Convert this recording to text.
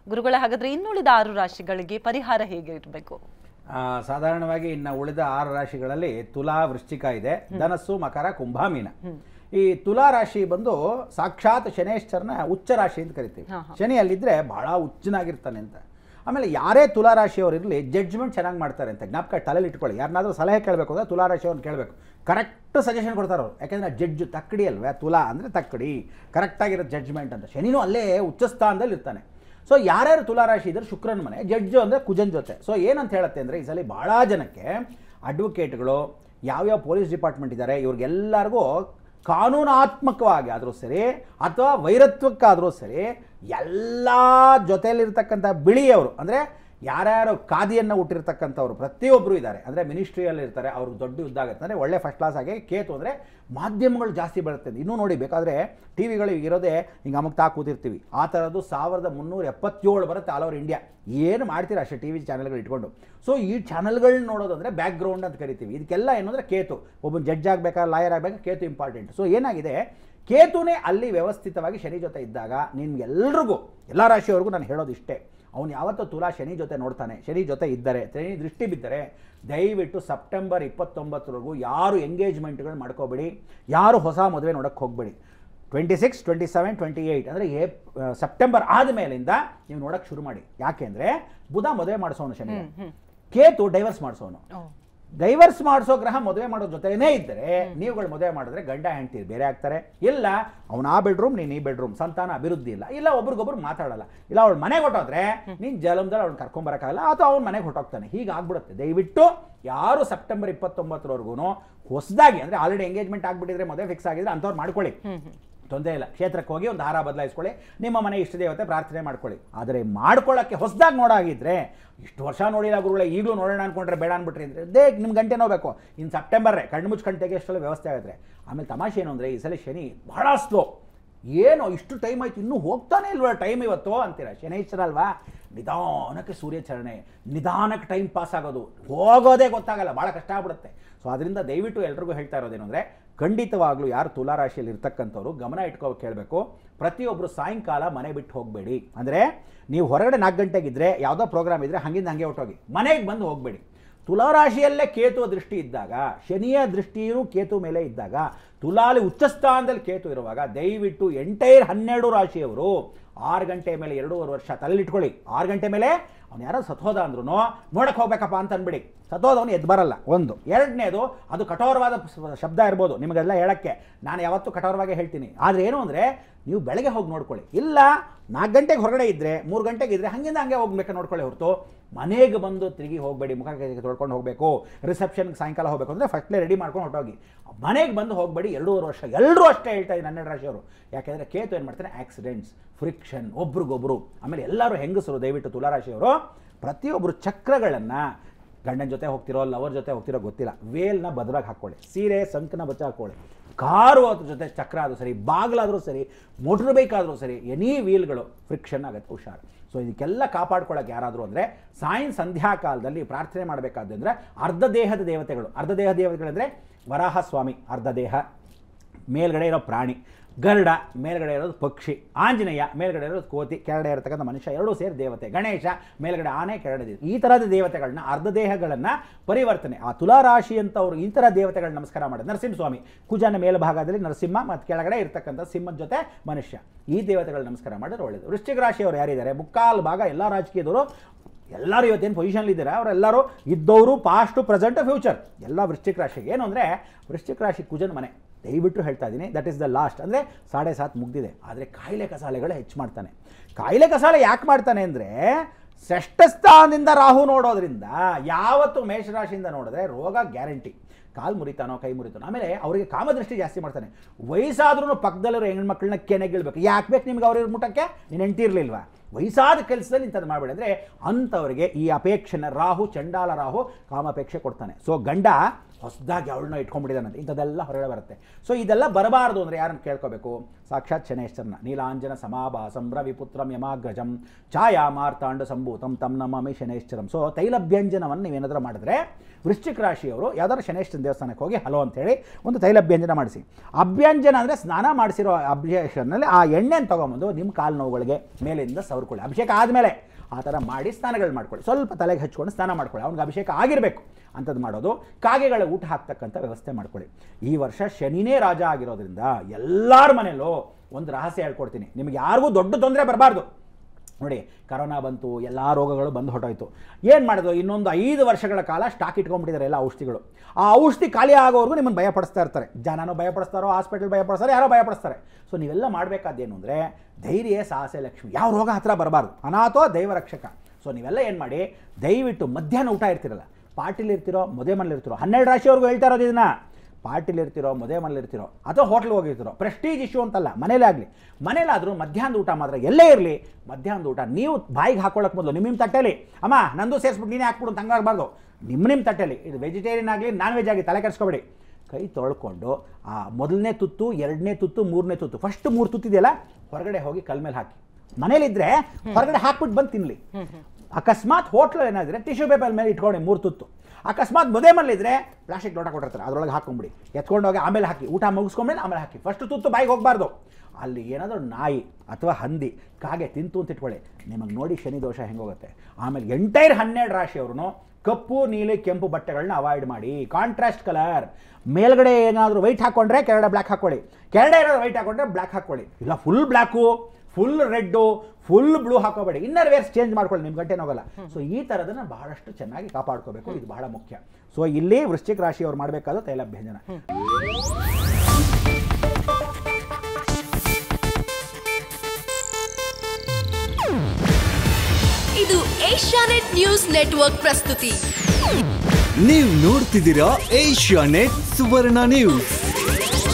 ಗುರುಗಳ ಹಾಗಾದ್ರೆ ಇನ್ನುಳಿದ ಆರು ರಾಶಿಗಳಿಗೆ ಪರಿಹಾರ ಹೇಗೆ ಇರಬೇಕು ಆ, ಸಾಧಾರಣವಾಗಿ ಇನ್ನು ಉಳಿದ ಆರು ರಾಶಿಗಳಲ್ಲಿ ತುಲಾ ವೃಶ್ಚಿಕ ಇದೆ ಧನಸ್ಸು ಮಕರ ಕುಂಭ ಮೀನ ಈ ತುಲಾ ರಾಶಿ ಬಂದು ಸಾಕ್ಷಾತ್ ಶನೇಶ್ವರನ ಉಚ್ಚ ರಾಶಿ ಅಂತ ಕರಿತೀವಿ ಹಾ, ಹಾ. ಶನಿ ಅಲ್ಲಿದ್ರೆ ಬಹಳ ಹುಚ್ಚನಾಗಿರ್ತಾನೆ ಅಂತ ಆಮೇಲೆ ಯಾರೇ ತುಲಾ ರಾಶಿಯವರು ಇರಲಿ ಜಡ್ಜ್ಮೆಂಟ್ ಚೆನ್ನಾಗಿ ಮಾಡ್ತಾರೆ ಅಂತ ಜ್ಞಾಪಕ ತಲೆಯಲ್ಲಿ ಇಟ್ಕೊಳ್ಳಿ ಯಾರನ್ನಾದ್ರೂ ಸಲಹೆ ಕೇಳಬೇಕು ಅಂದರೆ ತುಲಾ ರಾಶಿಯವ್ರನ್ನ ಕೇಳಬೇಕು ಕರೆಕ್ಟ್ ಸಜೆಷನ್ ಕೊಡ್ತಾರೆ ಅವರು ಯಾಕೆಂದರೆ ಜಡ್ಜ್ ತಕ್ಕಡಿ ಅಲ್ವೇ ತುಲಾ ಅಂದರೆ ತಕ್ಕಡಿ ಕರೆಕ್ಟಾಗಿರೋ ಜಡ್ಜ್ಮೆಂಟ್ ಅಂತ ಶನಿನೂ ಅಲ್ಲೇ ಉಚ್ಚ ಸ್ಥಾನದಲ್ಲಿ ಇರ್ತಾನೆ ಸೊ ಯಾರ್ಯಾರು ತುಲಾರಾಶಿ ಇದ್ರೆ ಶುಕ್ರನ ಮನೆ ಜಡ್ಜು ಅಂದರೆ ಕುಜನ್ ಜೊತೆ ಸೊ ಏನಂತ ಹೇಳುತ್ತೆ ಅಂದರೆ ಈ ಸಲ ಭಾಳ ಜನಕ್ಕೆ ಅಡ್ವೊಕೇಟ್ಗಳು ಯಾವ್ಯಾವ ಪೊಲೀಸ್ ಡಿಪಾರ್ಟ್ಮೆಂಟ್ ಇದ್ದಾರೆ ಇವ್ರಿಗೆಲ್ಲರಿಗೂ ಕಾನೂನಾತ್ಮಕವಾಗಿ ಆದರೂ ಸರಿ ಅಥವಾ ವೈರತ್ವಕ್ಕಾದರೂ ಸರಿ ಎಲ್ಲ ಜೊತೆಯಲ್ಲಿರ್ತಕ್ಕಂಥ ಬಿಳಿಯವರು ಅಂದರೆ ಯಾರ್ಯಾರು ಖಾದಿಯನ್ನು ಹುಟ್ಟಿರ್ತಕ್ಕಂಥವ್ರು ಪ್ರತಿಯೊಬ್ಬರು ಇದ್ದಾರೆ ಅಂದರೆ ಮಿನಿಸ್ಟ್ರಿಯಲ್ಲಿ ಇರ್ತಾರೆ ಅವ್ರಿಗೆ ದೊಡ್ಡ ಯುದ್ಧ ಆಗುತ್ತೆ ಅಂದರೆ ಒಳ್ಳೆ ಫಸ್ಟ್ ಕ್ಲಾಸ್ ಆಗಿ ಕೇತು ಅಂದರೆ ಮಾಧ್ಯಮಗಳು ಜಾಸ್ತಿ ಬರುತ್ತೆ ಇನ್ನೂ ನೋಡಿ ಬೇಕಾದರೆ ಟಿ ವಿಗಳು ಇರೋದೇ ಹಿಂಗೆ ಅಮುಕ್ತಾ ಕೂತಿರ್ತೀವಿ ಆ ಥರದ್ದು ಸಾವಿರದ ಮುನ್ನೂರ ಎಪ್ಪತ್ತೇಳು ಬರುತ್ತೆ ಆಲ್ ಓವರ್ ಇಂಡಿಯಾ ಏನು ಮಾಡ್ತೀರಾ ಅಷ್ಟೇ ಟಿ ವಿ ಚಾನಲ್ಗಳು ಇಟ್ಕೊಂಡು ಸೊ ಈ ಚಾನಲ್ಗಳನ್ನ ನೋಡೋದಂದರೆ ಬ್ಯಾಕ್ಗ್ರೌಂಡ್ ಅಂತ ಕರಿತೀವಿ ಇದಕ್ಕೆಲ್ಲ ಏನು ಅಂದರೆ ಕೇತು ಒಬ್ಬ ಜಡ್ಜ್ ಆಗಬೇಕಾ ಲಾಯರ್ ಆಗಬೇಕಾ ಕೇತು ಇಂಪಾರ್ಟೆಂಟ್ ಸೊ ಏನಾಗಿದೆ ಕೇತುನೇ ಅಲ್ಲಿ ವ್ಯವಸ್ಥಿತವಾಗಿ ಶನಿ ಜೊತೆ ಇದ್ದಾಗ ನಿಮ್ಗೆಲ್ರಿಗೂ ಎಲ್ಲ ರಾಶಿಯವರೆಗೂ ನಾನು ಹೇಳೋದು ಇಷ್ಟೇ ಅವನು ಯಾವತ್ತೂ ತುಲಾ ಶನಿ ಜೊತೆ ನೋಡ್ತಾನೆ ಶನಿ ಜೊತೆ ಇದ್ದರೆ ಶನಿ ದೃಷ್ಟಿ ಬಿದ್ದರೆ ದಯವಿಟ್ಟು ಸೆಪ್ಟೆಂಬರ್ ಇಪ್ಪತ್ತೊಂಬತ್ತರವರೆಗೂ ಯಾರು ಎಂಗೇಜ್ಮೆಂಟ್ಗಳು ಮಾಡ್ಕೋಬೇಡಿ ಯಾರು ಹೊಸ ಮದುವೆ ನೋಡೋಕ್ಕೆ ಹೋಗಬೇಡಿ twenty six twenty seven twenty eight ಅಂದರೆ ಏಪ್ ಸೆಪ್ಟೆಂಬರ್ ಆದಮೇಲಿಂದ ನೀವು ನೋಡೋಕ್ಕೆ ಶುರು ಮಾಡಿ ಯಾಕೆಂದರೆ ಬುಧ ಮದುವೆ ಮಾಡಿಸೋನು ಶನಿ ಕೇತು ಡೈವರ್ಸ್ ಮಾಡಿಸೋನು ಡೈವರ್ಸ್ ಮಾಡಿಸೋ ಗ್ರಹ ಮದುವೆ ಮಾಡೋ ಜೊತೆನೇ ಇದ್ದರೆ ನೀವುಗಳು ಮದುವೆ ಮಾಡಿದ್ರೆ ಗಂಡ ಹೆಂಡ್ತಿ ಬೇರೆ ಆಗ್ತಾರೆ ಇಲ್ಲ ಅವ್ನು ಆ ಬೆಡ್ರೂಮ್ ನೀನು ಈ ಬೆಡ್ರೂಮ್ ಸಂತಾನ ಅಭಿವೃದ್ಧಿ ಇಲ್ಲ ಇಲ್ಲ ಒಬ್ರಿಗೊಬ್ರು ಮಾತಾಡಲ್ಲ ಇಲ್ಲ ಅವಳು ಮನೆಗೆ ಹೊಟ್ಟೋದ್ರೆ ನೀನು ಜಲಮದಲ್ಲಿ ಅವ್ನು ಕರ್ಕೊಂಬರಕ್ಕಾಗಲ್ಲ ಅಥವಾ ಅವ್ನು ಮನೆಗೆ ಹೊಟ್ಟೋಗ್ತಾನೆ ಹೀಗೆ ಆಗ್ಬಿಡುತ್ತೆ ದಯವಿಟ್ಟು ಯಾರು ಸೆಪ್ಟೆಂಬರ್ ಇಪ್ಪತ್ತೊಂಬತ್ತರವರೆಗೂ ಹೊಸದಾಗಿ ಅಂದರೆ ಆಲ್ರೆಡಿ ಎಂಗೇಜ್ಮೆಂಟ್ ಆಗಿಬಿಟ್ಟಿದ್ರೆ ಮದುವೆ ಫಿಕ್ಸ್ ಆಗಿದ್ರೆ ಅಂಥವ್ರು ಮಾಡ್ಕೊಳ್ಳಿ ತೊಂದರೆ ಇಲ್ಲ ಕ್ಷೇತ್ರಕ್ಕೆ ಹೋಗಿ ಒಂದು ಹಾರ ಬದಲಾಯಿಸ್ಕೊಳ್ಳಿ ನಿಮ್ಮ ಮನೆ ಇಷ್ಟ ದೇವತೆ ಪ್ರಾರ್ಥನೆ ಮಾಡ್ಕೊಳ್ಳಿ ಆದರೆ ಮಾಡ್ಕೊಳ್ಳೋಕ್ಕೆ ಹೊಸದಾಗಿ ನೋಡಾಗಿದ್ರೆ ಇಷ್ಟು ವರ್ಷ ನೋಡಿಲ್ಲ ಗುರುಗಳೇ ಈಗಲೂ ನೋಡೋಣ ಅನ್ಕೊಂಡ್ರೆ ಬೇಡ ಅನ್ಬಿಟ್ರಿ ಅಂದರೆ ದೇ ನಿಮ್ಮ ಗಂಟೆ ನೋಬೇಕು ಇನ್ನು ಸೆಪ್ಟೆಂಬರ್ರೆ ಕಣ್ಣು ಮುಚ್ಚು ಕಣ್ಣು ತೆಗೆಯೋಷ್ಟೆಲ್ಲ ವ್ಯವಸ್ಥೆ ಆಗುತ್ತೆ ಆಮೇಲೆ ತಮಾಷೆ ಏನು ಅಂದರೆ ಈ ಸಲ ಶನಿ ಬಹಳ ಸ್ಲೋ ಏನು ಇಷ್ಟು ಟೈಮ್ ಆಯ್ತು ಇನ್ನೂ ಹೋಗ್ತಾನೆ ಇಲ್ವ ಟೈಮ್ ಇವತ್ತು ಅಂತೀರ ಶನೈಶ್ವರ ಅಲ್ವಾ ನಿಧಾನಕ್ಕೆ ಸೂರ್ಯಾಚರಣೆ ನಿಧಾನಕ್ಕೆ ಟೈಮ್ ಪಾಸ್ ಆಗೋದು ಹೋಗೋದೇ ಗೊತ್ತಾಗಲ್ಲ ಭಾಳ ಕಷ್ಟ ಆಗ್ಬಿಡುತ್ತೆ ಸೊ ಅದರಿಂದ ದಯವಿಟ್ಟು ಎಲ್ರಿಗೂ ಹೇಳ್ತಾ ಇರೋದೇನು ಅಂದರೆ ಖಂಡಿತವಾಗ್ಲೂ ಯಾರು ತುಲಾರಾಶಿಯಲ್ಲಿ ಇರ್ತಕ್ಕಂಥವ್ರು ಗಮನ ಇಟ್ಕೋ ಕೇಳಬೇಕು ಪ್ರತಿಯೊಬ್ಬರು ಸಾಯಂಕಾಲ ಮನೆ ಬಿಟ್ಟು ಹೋಗಬೇಡಿ ಅಂದರೆ ನೀವು ಹೊರಗಡೆ ನಾಲ್ಕು ಗಂಟೆಗಿದ್ರೆ ಯಾವುದೋ ಪ್ರೋಗ್ರಾಮ್ ಇದ್ದರೆ ಹಂಗಿಂದ ಹಂಗೆ ಹೊಟ್ಟೋಗಿ ಮನೆಗೆ ಬಂದು ಹೋಗಬೇಡಿ ತುಲಾರಾಶಿಯಲ್ಲೇ ಕೇತುವ ದೃಷ್ಟಿ ಇದ್ದಾಗ ಶನಿಯ ದೃಷ್ಟಿಯೂ ಕೇತು ಮೇಲೆ ಇದ್ದಾಗ ತುಲಾಲಿ ಉಚ್ಚಸ್ಥಾನದಲ್ಲಿ ಕೇತು ಇರುವಾಗ ದಯವಿಟ್ಟು ಎಂಟೈರ್ ಹನ್ನೆರಡು ರಾಶಿಯವರು ಆರು ಗಂಟೆ ಮೇಲೆ ಎರಡೂವರೆ ವರ್ಷ ತಲೆಲಿಟ್ಕೊಳ್ಳಿ ಆರು ಗಂಟೆ ಮೇಲೆ ಅವ್ನು ಯಾರೋ ಸತ್ತೋದ ಅಂದ್ರೂ ನೋಡಕ್ಕೆ ಹೋಗ್ಬೇಕಪ್ಪ ಅಂತ ಅಂದ್ಬಿಡಿ ಸತ್ತೋದವನು ಎದ್ದು ಬರಲ್ಲ ಒಂದು ಎರಡನೇದು ಅದು ಕಠೋರವಾದ ಸ- ಶಬ್ದ ಇರ್ಬೋದು ನಿಮಗೆಲ್ಲ ಹೇಳಕ್ಕೆ ನಾನು ಯಾವತ್ತೂ ಕಠೋರವಾಗೇ ಹೇಳ್ತೀನಿ ಆದರೆ ಏನು ಅಂದರೆ ನೀವು ಬೆಳಗ್ಗೆ ಹೋಗಿ ನೋಡ್ಕೊಳ್ಳಿ ಇಲ್ಲ ನಾಲ್ಕು ಗಂಟೆಗೆ ಹೊರಗಡೆ ಇದ್ದರೆ ಮೂರು ಗಂಟೆಗೆ ಇದ್ದರೆ ಹಂಗಿಂದ ಹಂಗೆ ಹೋಗ್ಬೇಕು ನೋಡ್ಕೊಳ್ಳಿ ಹೊರತು ಮನೆಗೆ ಬಂದು ತಿರುಗಿ ಹೋಗಬೇಡಿ ಮುಖ ಕೈ ತೊಳ್ಕೊಂಡು ಹೋಗಬೇಕು ರಿಸೆಪ್ಷನ್ಗೆ ಸಾಯಂಕಾಲ ಹೋಗಬೇಕು ಅಂದರೆ ಫಸ್ಟ್ಲೇ ರೆಡಿ ಮಾಡ್ಕೊಂಡು ಹೊರಟೋಗಿ ಮನೆಗೆ ಬಂದು ಹೋಗಬೇಡಿ ಎರಡೂವರೆ ವರ್ಷ ಎಲ್ಲರೂ ಅಷ್ಟೇ ಹೇಳ್ತಾ ಇದ್ದೀನಿ ಹನ್ನೆರಡು ರಾಶಿಯವರು ಯಾಕೆಂದರೆ ಕೇತು ಏನು ಮಾಡ್ತಾನೆ ಆಕ್ಸಿಡೆಂಟ್ಸ್ ಫ್ರಿಕ್ಷನ್ ಒಬ್ರಿಗೊಬ್ರು ಆಮೇಲೆ ಎಲ್ಲರೂ ಹೆಂಗಸರು ದಯವಿಟ್ಟು ತುಲಾರಾಶಿಯವರು ಪ್ರತಿಯೊಬ್ಬರು ಚಕ್ರಗಳನ್ನು ಗಂಡನ ಜೊತೆ ಹೋಗ್ತಿರೋ ಲವರ್ ಜೊತೆ ಹೋಗ್ತಿರೋ ಗೊತ್ತಿಲ್ಲ ವೇಲ್ನ ಬದಲಾಗಿ ಹಾಕ್ಕೊಳ್ಳಿ ಸೀರೆ ಸಂಕನ ಬಚ್ಚ ಹಾಕ್ಕೊಳ್ಳಿ ಕಾರು ಅದ್ರ ಜೊತೆ ಚಕ್ರ ಆದರೂ ಸರಿ ಬಾಗಿಲಾದರೂ ಸರಿ ಮೋಟ್ರ್ ಬೈಕ್ ಆದರೂ ಸರಿ ಎನಿ ವೀಲ್ಗಳು ಫ್ರಿಕ್ಷನ್ ಆಗುತ್ತೆ ಹುಷಾರು ಸೊ ಇದಕ್ಕೆಲ್ಲ ಕಾಪಾಡ್ಕೊಳ್ಳೋಕೆ ಯಾರಾದರೂ ಅಂದರೆ ಸಾಯಂ ಸಂಧ್ಯಾ ಕಾಲದಲ್ಲಿ ಪ್ರಾರ್ಥನೆ ಮಾಡಬೇಕಾದ್ರೆ ಅರ್ಧ ದೇಹದ ದೇವತೆಗಳು ಅರ್ಧ ದೇಹ ದೇವತೆಗಳಂದರೆ ವರಾಹ ಸ್ವಾಮಿ ಅರ್ಧ ದೇಹ ಮೇಲ್ಗಡೆ ಇರೋ ಪ್ರಾಣಿ ಗರುಡ ಮೇಲ್ಗಡೆ ಇರೋದು ಪಕ್ಷಿ ಆಂಜನೇಯ ಮೇಲ್ಗಡೆ ಇರೋದು ಕೋತಿ ಕೆಳಗಡೆ ಇರತಕ್ಕಂಥ ಮನುಷ್ಯ ಎರಡೂ ಸೇರಿ ದೇವತೆ ಗಣೇಶ ಮೇಲ್ಗಡೆ ಆನೆ ಕೆಳಗಡೆ ದೇವತೆ. ಈ ಥರದ ದೇವತೆಗಳನ್ನ ಅರ್ಧ ದೇಹಗಳನ್ನು ಪರಿವರ್ತನೆ ಆ ತುಲಾರಾಶಿ ಅಂತವರು ಈ ಥರ ದೇವತೆಗಳನ್ನ ನಮಸ್ಕಾರ ಮಾಡಿದ್ರು ನರಸಿಂಹಸ್ವಾಮಿ ಕುಜನ ಮೇಲ್ಭಾಗದಲ್ಲಿ ನರಸಿಂಹ ಮತ್ತು ಕೆಳಗಡೆ ಇರ್ತಕ್ಕಂಥ ಸಿಂಹದ ಜೊತೆ ಮನುಷ್ಯ ಈ ದೇವತೆಗಳ ನಮಸ್ಕಾರ ಮಾಡಿದ್ರೆ ಒಳ್ಳೆಯದು ವೃಶ್ಚಿಕ ರಾಶಿಯವರು ಯಾರಿದ್ದಾರೆ ಮುಕ್ಕಾಲು ಭಾಗ ಎಲ್ಲ ರಾಜಕೀಯದವರು ಎಲ್ಲರೂ ಇವತ್ತೇನು ಪೊಸಿಷನ್ಲಿ ಇದ್ದಾರೆ ಅವರೆಲ್ಲರೂ ಇದ್ದವರು ಪಾಸ್ಟು ಪ್ರೆಸೆಂಟು ಫ್ಯೂಚರ್ ಎಲ್ಲ ವೃಶ್ಚಿಕ ರಾಶಿಗೆ ಏನು ಅಂದರೆ ವೃಶ್ಚಿಕ ರಾಶಿ ಕುಜನ ಮನೆ ದಯವಿಟ್ಟು ಹೇಳ್ತಾ ಇದ್ದೀನಿ ದಟ್ ಈಸ್ ದ ಲಾಸ್ಟ್ ಅಂದರೆ ಸಾಡೆ ಸಾತ್ ಮುಗ್ದಿದೆ ಆದರೆ ಕಾಯಿಲೆ ಕಸಾಲೆಗಳು ಹೆಚ್ಚು ಮಾಡ್ತಾನೆ ಕಾಯಿಲೆ ಕಸಾಲೆ ಯಾಕೆ ಮಾಡ್ತಾನೆ ಅಂದರೆ ಷಷ್ಠಸ್ಥಾನದಿಂದ ರಾಹು ನೋಡೋದ್ರಿಂದ ಯಾವತ್ತು ಮೇಷರಾಶಿಯಿಂದ ನೋಡಿದ್ರೆ ರೋಗ ಗ್ಯಾರಂಟಿ ಕಾಲು ಮುರಿತಾನೋ ಕೈ ಮುರಿತಾನೋ ಆಮೇಲೆ ಅವರಿಗೆ ಕಾಮದೃಷ್ಟಿ ಜಾಸ್ತಿ ಮಾಡ್ತಾನೆ ವಯಸ್ಸಾದ್ರೂ ಪಕ್ಕದಲ್ಲಿರೋ ಹೆಣ್ಮಕ್ಳನ್ನ ಕೆನೆಗಿಳ್ಬೇಕು ಯಾಕೆ ಬೇಕು ನಿಮ್ಗೆ ಅವ್ರ ಮುಟ್ಟಕ್ಕೆ ನೀನು ಹೆಂಡ್ತಿರ್ಲಿಲ್ವಾ ವಯಸ್ಸಾದ ಕೆಲಸದಲ್ಲಿ ಇಂಥದ್ದು ಮಾಡಬೇಡಿ ಅಂದರೆ ಅಂಥವ್ರಿಗೆ ಈ ಅಪೇಕ್ಷೆನ ರಾಹು ಚಂಡಾಲ ರಾಹು ಕಾಮಾಪೇಕ್ಷೆ ಕೊಡ್ತಾನೆ ಸೊ ಗಂಡ ಹೊಸದಾಗಿ ಅವಳನ್ನ ಇಟ್ಕೊಂಡ್ಬಿಟ್ಟಿದ್ದಾನಂತೆ ಇಂಥದ್ದೆಲ್ಲ ಹೊರಗಡೆ ಬರುತ್ತೆ ಸೊ ಇದೆಲ್ಲ ಬರಬಾರ್ದು ಅಂದರೆ ಯಾರನ್ನು ಕೇಳ್ಕೋಬೇಕು ಸಾಕ್ಷಾತ್ ಶನೇಶ್ವರನ ನೀಲಾಂಜನ ಸಮಾಭಾಸಂ ರವಿಪುತ್ರಂ ಯಮಾಗ್ರಜಂ ಛಾಯಾ ಮಾರ್ತಾಂಡ ಸಂಭೂತಂ ತಮ್ ನಮಾಮಿ ಶನೇಶ್ವರಂ ಸೊ ತೈಲಭ್ಯಂಜನವನ್ನು ನೀವೇನಾದರೂ ಮಾಡಿದ್ರೆ ವೃಶ್ಚಿಕ ರಾಶಿಯವರು ಯಾವ್ದಾದ್ರು ಶನೇಶ್ವರನ ದೇವಸ್ಥಾನಕ್ಕೆ ಹೋಗಿ ಹಲೋ ಅಂತೇಳಿ ಒಂದು ತೈಲಭ್ಯಂಜನ ಮಾಡಿಸಿ ಅಭ್ಯಂಜನ ಅಂದರೆ ಸ್ನಾನ ಮಾಡಿಸಿರೋ ಅಭ್ಯಂಜನಲ್ಲಿ ಆ ಎಣ್ಣೆನ ತೊಗೊಂಬಂದು ನಿಮ್ಮ ಕಾಲು ನೋವುಗಳಿಗೆ ಮೇಲಿಂದ ಸವರ್ಕೊಳ್ಳಿ ನೋಡ್ಕೊಳ್ಳಿ ಅಭಿಷೇಕ ಆದಮೇಲೆ ಆ ಥರ ಮಾಡಿ ಸ್ನಾನಗಳು ಮಾಡ್ಕೊಳ್ಳಿ ಸ್ವಲ್ಪ ತಲೆಗೆ ಹಚ್ಕೊಂಡು ಸ್ನಾನ ಮಾಡ್ಕೊಳ್ಳಿ ಅವ್ನಿಗೆ ಅಭಿಷೇಕ ಆಗಿರಬೇಕು ಅಂಥದ್ದು ಮಾಡೋದು ಕಾಗೆಗಳ ಊಟ ಹಾಕ್ತಕ್ಕಂಥ ವ್ಯವಸ್ಥೆ ಮಾಡ್ಕೊಳ್ಳಿ ಈ ವರ್ಷ ಶನಿನೇ ರಾಜ ಆಗಿರೋದ್ರಿಂದ ಎಲ್ಲರ ಮನೆಯಲ್ಲೂ ಒಂದು ರಹಸ್ಯ ಹೇಳ್ಕೊಡ್ತೀನಿ ನಿಮಗೆ ಯಾರಿಗೂ ದೊಡ್ಡ ತೊಂದರೆ ಬರಬಾರ್ದು ನೋಡಿ ಕರೋನಾ ಬಂತು ಎಲ್ಲ ರೋಗಗಳು ಬಂದು ಹೊರಟೋಯ್ತು ಏನು ಮಾಡೋದು ಇನ್ನೊಂದು ಐದು ವರ್ಷಗಳ ಕಾಲ ಸ್ಟಾಕ್ ಇಟ್ಕೊಂಡ್ಬಿಟ್ಟಿದ್ದಾರೆ ಎಲ್ಲ ಔಷಧಿಗಳು ಆ ಔಷಧಿ ಖಾಲಿ ಆಗೋವರೆಗೂ ನಿಮ್ಮನ್ನು ಭಯಪಡಿಸ್ತಾ ಇರ್ತಾರೆ ಜನನೂ ಭಯಪಡಿಸ್ತಾರೋ ಹಾಸ್ಪಿಟಲ್ ಭಯಪಡಿಸ್ತಾರೆ ಯಾರೋ ಭಯಪಡಿಸ್ತಾರೆ ಸೊ ನೀವೆಲ್ಲ ಮಾಡಬೇಕಾದ್ದೇನು ಅಂದರೆ ಧೈರ್ಯ ಸಾಹಸೆ ಲಕ್ಷ್ಮಿ ಯಾವ ರೋಗ ಹತ್ರ ಬರಬಾರ್ದು ಅನಾಥೋ ದೈವ ರಕ್ಷಕ ಸೊ ನೀವೆಲ್ಲ ಏನು ಮಾಡಿ ದಯವಿಟ್ಟು ಮಧ್ಯಾಹ್ನ ಊಟ ಇರ್ತಿರಲ್ಲ ಪಾರ್ಟಿಲಿ ಇರ್ತಿರೋ ಮದುವೆ ಮನೇಲಿ ಇರ್ತಿರೋ ಹನ್ನೆರಡು ರಾಶಿಯವ್ರಿಗೂ ಹೇಳ್ತಾ ಇರೋದು ಇದನ್ನ ಪಾರ್ಟಿಲಿ ಇರ್ತಿರೋ ಮದುವೆ ಮನೇಲಿ ಇರ್ತಿರೋ ಅಥವಾ ಹೋಟ್ಲ್ಗೆ ಹೋಗಿರ್ತಿರೋ ಪ್ರೆಸ್ಟೀಜ್ ಇಶ್ಯೂ ಅಂತಲ್ಲ ಮನೇಲೇ ಆಗಲಿ ಮನೇಲಾದರೂ ಮಧ್ಯಾಹ್ನದ ಊಟ ಮಾತ್ರ ಎಲ್ಲೇ ಇರಲಿ ಮಧ್ಯಾಹ್ನದ ಊಟ ನೀವು ಬಾಯಿಗೆ ಹಾಕೊಳ್ಳೋಕೆ ಮೊದಲು ನಿಮ್ಮ ನಿಮ್ಮ ತಟ್ಟೆಲಿ ಅಮ್ಮ ನಂದು ಸೇರಿಸ್ಬಿಟ್ಟು ನೀನೇ ಹಾಕ್ಬಿಡು ಅಂತ ಹಂಗಾಗಬಾರ್ದು ನಿಮ್ಮ ನಿಮ್ಮ ತಟ್ಟೆಲಿ ಇದು ವೆಜಿಟೇರಿಯನ್ ಆಗಲಿ ನಾನ್ ವೆಜ್ ಆಗಲಿ ತಲೆ ಕೆಡಿಸ್ಕೊಬೇಡಿ ಕೈ ತೊಳ್ಕೊಂಡು ಆ ಮೊದಲನೇ ತುತ್ತು ಎರಡನೇ ತುತ್ತು ಮೂರನೇ ತುತ್ತು ಫಸ್ಟ್ ಮೂರು ತುತ್ತಿದೆಯಲ್ಲ ಹೊರಗಡೆ ಹೋಗಿ ಕಲ್ ಮೇಲೆ ಹಾಕಿ ಮನೇಲಿದ್ರೆ ಹೊರಗಡೆ ಹಾಕ್ಬಿಟ್ಟು ಬಂದು ತಿನ್ನಲಿ ಅಕಸ್ಮಾತ್ ಹೋಟ್ಲ್ ಏನಾದರೆ ಟಿಶ್ಯೂ ಪೇಪರ್ ಮೇಲೆ ಇಟ್ಕೊಂಡು ಮೂರು ತುತ್ತು ಅಕಸ್ಮಾತ್ ಮದುವೆ ಮನೇಲಿದ್ರೆ ಪ್ಲಾಸ್ಟಿಕ್ ಲೋಟ ಕೊಟ್ಟಿರ್ತಾರೆ ಅದರೊಳಗೆ ಹಾಕೊಂಬಿಡಿ ಎತ್ಕೊಂಡು ಹೋಗಿ ಆಮೇಲೆ ಹಾಕಿ ಊಟ ಮುಗಿಸ್ಕೊಂಡ್ಮೇಲೆ ಆಮೇಲೆ ಹಾಕಿ ಫಸ್ಟ್ ತುತ್ತು ಬಾಯಿಗೆ ಹೋಗಬಾರ್ದು ಅಲ್ಲಿ ಏನಾದರೂ ನಾಯಿ ಅಥವಾ ಹಂದಿ ಕಾಗೆ ತಿಂತು ಅಂತ ಇಟ್ಕೊಳ್ಳಿ ನಿಮಗೆ ನೋಡಿ ಶನಿ ದೋಷ ಹೆಂಗೋಗುತ್ತೆ ಆಮೇಲೆ ಎಂಟೈರ್ ಹನ್ನೆರಡು ರಾಶಿಯವ್ರು ಕಪ್ಪು ನೀಲಿ ಕೆಂಪು ಬಟ್ಟೆಗಳನ್ನ ಅವಾಯ್ಡ್ ಮಾಡಿ ಕಾಂಟ್ರಾಸ್ಟ್ ಕಲರ್ ಮೇಲ್ಗಡೆ ಏನಾದರೂ ವೈಟ್ ಹಾಕ್ಕೊಂಡ್ರೆ ಕೆಳಗಡೆ ಬ್ಲ್ಯಾಕ್ ಹಾಕ್ಕೊಳ್ಳಿ ಕೆಳಗಡೆ ಏನಾದ್ರು ವೈಟ್ ಹಾಕ್ಕೊಂಡ್ರೆ ಬ್ಲ್ಯಾಕ್ ಹಾಕ್ಕೊಳ್ಳಿ ಇಲ್ಲ full black full red full blue ಹಾಕೋಬೇಡಿ ಇನ್ನರ್ ವೇರ್ಸ್ ಚೇಂಜ್ ಮಾಡ್ಕೊಳ್ಳಿ ನಿಮ್ಮ ಗಂಟೆ ಹೋಗಲ್ಲ ಸೊ ಈ ಥರದನ್ನ ಬಹಳಷ್ಟು ಚೆನ್ನಾಗಿ ಕಾಪಾಡ್ಕೋಬೇಕು ಇದು ಬಹಳ ಮುಖ್ಯ ಸೊ ಇಲ್ಲಿ ವೃಶ್ಚಿಕ ರಾಶಿಯವ್ರು ಮಾಡಬೇಕಾದ ತೈಲಭ್ಯಂಜನ ಇದು ಏಷ್ಯಾನೆಟ್ ನ್ಯೂಸ್ ನೆಟ್ವರ್ಕ್ ಪ್ರಸ್ತುತಿ ನೀವು ನೋಡ್ತಿದ್ದೀರಾ ಏಷ್ಯಾ ನೆಟ್ ಸುವರ್ಣ ನ್ಯೂಸ್